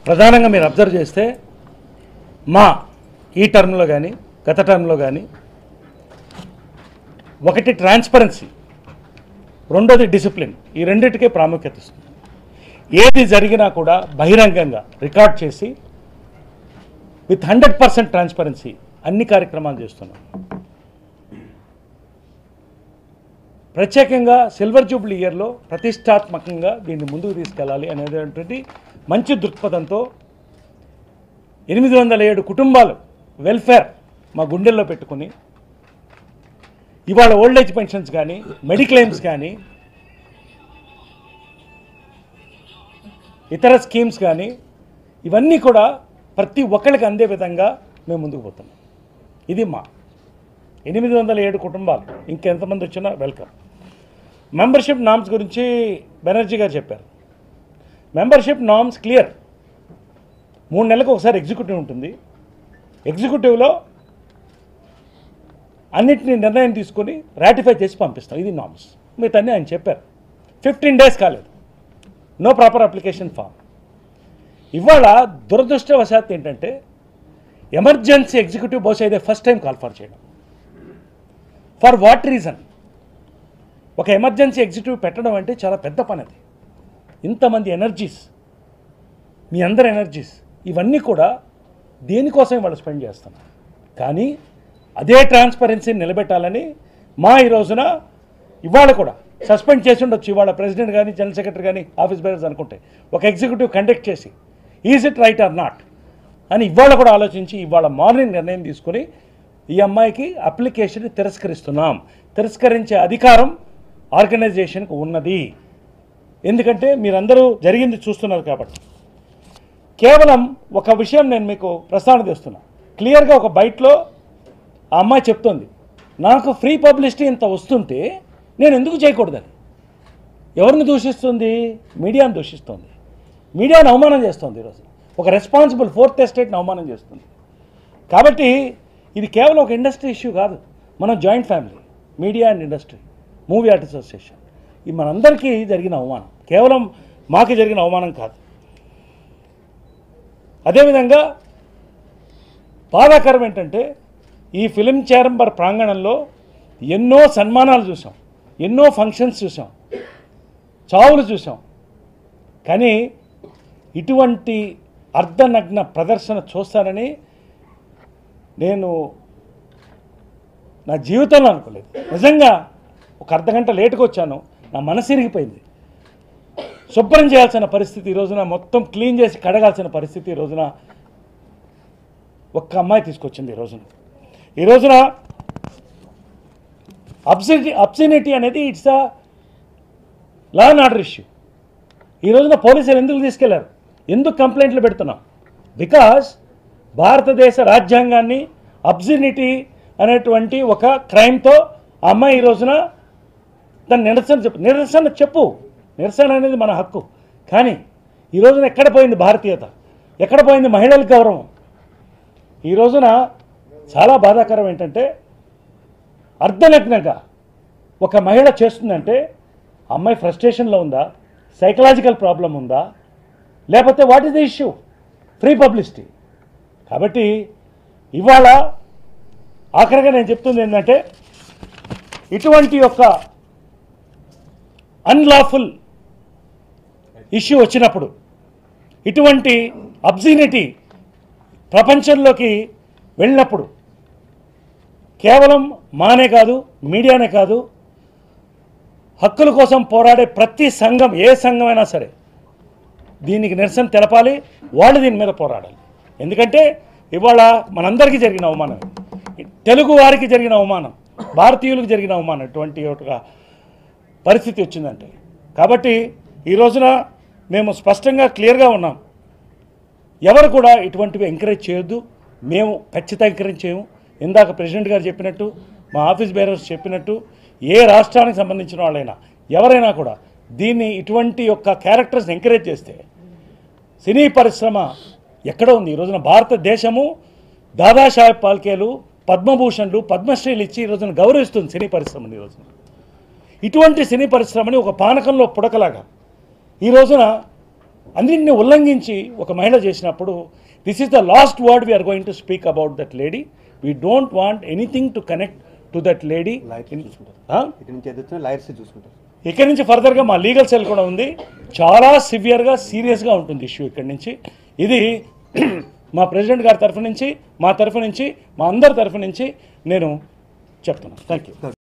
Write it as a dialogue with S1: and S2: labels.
S1: ప్రధానంగా మీరు అబ్జర్వ్ చేస్తే మా ఈ టర్మ్లో కానీ గత టర్మ్లో కానీ ఒకటి ట్రాన్స్పరెన్సీ రెండోది డిసిప్లిన్ ఈ రెండింటికే ప్రాముఖ్యత ఇస్తుంది ఏది జరిగినా కూడా బహిరంగంగా రికార్డ్ చేసి విత్ హండ్రెడ్ పర్సెంట్ ట్రాన్స్పరెన్సీ అన్ని కార్యక్రమాలు చేస్తున్నాం ప్రత్యేకంగా సిల్వర్ జూబ్లీ ఇయర్లో ప్రతిష్టాత్మకంగా దీన్ని ముందుకు తీసుకెళ్ళాలి అనేటువంటి మంచి దృక్పథంతో ఎనిమిది వందల ఏడు కుటుంబాలు వెల్ఫేర్ మా గుండెల్లో పెట్టుకుని ఇవాళ ఓల్డ్ ఏజ్ పెన్షన్స్ కానీ మెడిక్లెయిమ్స్ కానీ ఇతర స్కీమ్స్ కానీ ఇవన్నీ కూడా ప్రతి ఒక్కరికి అందే విధంగా మేము ముందుకు పోతున్నాం ఇది మా ఎనిమిది వందల ఏడు కుటుంబాలు ఇంకెంతమంది వచ్చినా వెల్కమ్ మెంబర్షిప్ నామ్స్ గురించి బెనర్జీ గారు చెప్పారు మెంబర్షిప్ నామ్స్ క్లియర్ మూడు నెలలకు ఒకసారి ఎగ్జిక్యూటివ్ ఉంటుంది ఎగ్జిక్యూటివ్లో అన్నిటిని నిర్ణయం తీసుకొని రాటిఫై చేసి పంపిస్తాం ఇది నామ్స్ మిగతా ఆయన చెప్పారు ఫిఫ్టీన్ డేస్ కాలేదు నో ప్రాపర్ అప్లికేషన్ ఫామ్ ఇవాళ దురదృష్టవశాత్తు ఏంటంటే ఎమర్జెన్సీ ఎగ్జిక్యూటివ్ బహుశా ఇదే ఫస్ట్ టైం కాల్ ఫర్ చేయడం ఫర్ వాట్ రీజన్ ఒక ఎమర్జెన్సీ ఎగ్జిక్యూటివ్ పెట్టడం అంటే చాలా పెద్ద పని అది ఇంతమంది ఎనర్జీస్ మీ అందరి ఎనర్జీస్ ఇవన్నీ కూడా దేనికోసం వాళ్ళు స్పెండ్ చేస్తున్నారు కానీ అదే ట్రాన్స్పరెన్సీని నిలబెట్టాలని మా ఈ రోజున ఇవాళ కూడా సస్పెండ్ చేసి ఉండొచ్చు ఇవాళ ప్రెసిడెంట్ కానీ జనరల్ సెక్రటరీ కానీ ఆఫీస్ బేరర్స్ అనుకుంటే ఒక ఎగ్జిక్యూటివ్ కండక్ట్ చేసి is it right or not అని ఇవాళ కూడా ఆలోచించి ఇవాళ మార్నింగ్ నిర్ణయం తీసుకుని ఈ అమ్మాయికి అప్లికేషన్ తిరస్కరిస్తున్నాం తిరస్కరించే అధికారం ఆర్గనైజేషన్కి ఉన్నది ఎందుకంటే మీరందరూ జరిగింది చూస్తున్నారు కాబట్టి కేవలం ఒక విషయం నేను మీకు ప్రస్తావన తెస్తున్నా క్లియర్గా ఒక బయటలో ఆ అమ్మాయి చెప్తోంది నాకు ఫ్రీ పబ్లిసిటీ ఇంత వస్తుంటే నేను ఎందుకు చేయకూడదని ఎవరిని దూషిస్తుంది మీడియాను దూషిస్తుంది మీడియాను అవమానం చేస్తుంది ఈరోజు ఒక రెస్పాన్సిబుల్ ఫోర్త్ ఎస్టేట్ని అవమానం చేస్తుంది కాబట్టి ఇది కేవలం ఒక ఇండస్ట్రీ ఇష్యూ కాదు మనం joint family media and industry movie artist association ఇది మనందరికీ జరిగిన అవమానం కేవలం మాకు జరిగిన అవమానం కాదు అదేవిధంగా బాధాకరం ఏంటంటే ఈ ఫిలిం చేరంబర్ ప్రాంగణంలో ఎన్నో సన్మానాలు చూసాం ఎన్నో ఫంక్షన్స్ చూసాం చావులు చూసాం కానీ ఇటువంటి అర్ధనగ్న ప్రదర్శన చూస్తానని నేను నా జీవితంలో అనుకోలేదు నిజంగా ఒక అర్ధగంట లేటుగా వచ్చాను నా మనసు ఇరిగిపోయింది శుభ్రం చేయాల్సిన పరిస్థితి ఈ రోజున మొత్తం క్లీన్ చేసి కడగాల్సిన పరిస్థితి ఈ రోజున ఒక్క అమ్మాయి తీసుకొచ్చింది ఈ రోజున ఈ రోజున అబ్సినిటీ అబ్సినిటీ అనేది it's a law and order issue ఈ రోజున పోలీసులు ఎందుకు తీసుకెళ్లారు ఎందుకు కంప్లైంట్లు పెడుతున్నాం బికాస్ భారతదేశ రాజ్యాంగాన్ని అబ్సినిటీ అనేటువంటి ఒక క్రైమ్తో ఆ అమ్మాయి ఈ రోజున దాన్ని నిరసన చెప్పు నిరసన చెప్పు నిరసన అనేది మన హక్కు కానీ ఈ రోజున ఎక్కడ పోయింది భారతీయత ఎక్కడ పోయింది మహిళల గౌరవం ఈ రోజున చాలా బాధాకరం ఏంటంటే అర్ధనగ్నంగా ఒక మహిళ చేస్తుందంటే ఆ అమ్మాయి ఫ్రస్ట్రేషన్లో ఉందా సైకలాజికల్ ప్రాబ్లం ఉందా లేకపోతే what is the issue free publicity కాబట్టి ఇవాళ ఆఖరిగా నేను చెప్తుంది ఏంటంటే ఇటువంటి యొక్క అన్లాఫుల్ ఇష్యూ వచ్చినప్పుడు ఇటువంటి అబ్జినిటీ ప్రపంచంలోకి వెళ్ళినప్పుడు కేవలం మానే కాదు మీడియానే కాదు హక్కుల కోసం పోరాడే ప్రతి సంఘం ఏ సంఘమైనా సరే దీనికి నిరసన తెలపాలి వాళ్ళు దీని మీద పోరాడాలి ఎందుకంటే ఇవాళ మనందరికీ జరిగిన అవమానం ఇది. తెలుగు వారికి జరిగిన అవమానం భారతీయులకు జరిగిన అవమానం ఇటువంటి ఒక పరిస్థితి వచ్చిందంటే కాబట్టి ఈ రోజున మేము స్పష్టంగా క్లియర్గా ఉన్నాం ఎవరు కూడా ఇటువంటివి ఎంకరేజ్ చేయొద్దు మేము ఖచ్చితంగా ఎంకరేజ్ చేయము ఇందాక ప్రెసిడెంట్ గారు చెప్పినట్టు మా ఆఫీస్ బేరర్స్ చెప్పినట్టు ఏ రాష్ట్రానికి సంబంధించిన వాళ్ళైనా ఎవరైనా కూడా దీన్ని ఇటువంటి యొక్క క్యారెక్టర్స్ ఎంకరేజ్ చేస్తే సినీ పరిశ్రమ ఎక్కడ ఉంది ఈ రోజున భారతదేశము దాదాసాహెబ్ పాల్కేలు పద్మభూషణ్లు పద్మశ్రీలు ఇచ్చి ఈ రోజున గౌరవిస్తుంది సినీ పరిశ్రమని ఈ రోజున ఇటువంటి సినీ పరిశ్రమని ఒక పానకంలో పుడకలాగా ఈ రోజున అన్నింటిని ఉల్లంఘించి ఒక మహిళ చేసినప్పుడు this is the last word we are going to speak about that lady we don't want anything to connect to that lady
S2: lawyers చూసుకుంటారు ఇక్కడ నుంచి ఎదుగుతున్న లాయర్స్ చూసుకుంటారు
S1: ఇక్కడి నుంచి ఫర్దర్గా మా లీగల్ సెల్ కూడా ఉంది చాలా సివియర్గా సీరియస్గా ఉంటుంది ఇష్యూ ఇక్కడి నుంచి ఇది మా ప్రెసిడెంట్ గారి తరఫు నుంచి మా తరఫు నుంచి మా అందరి తరఫు నుంచి నేను చెప్తున్నాను థ్యాంక్ యూ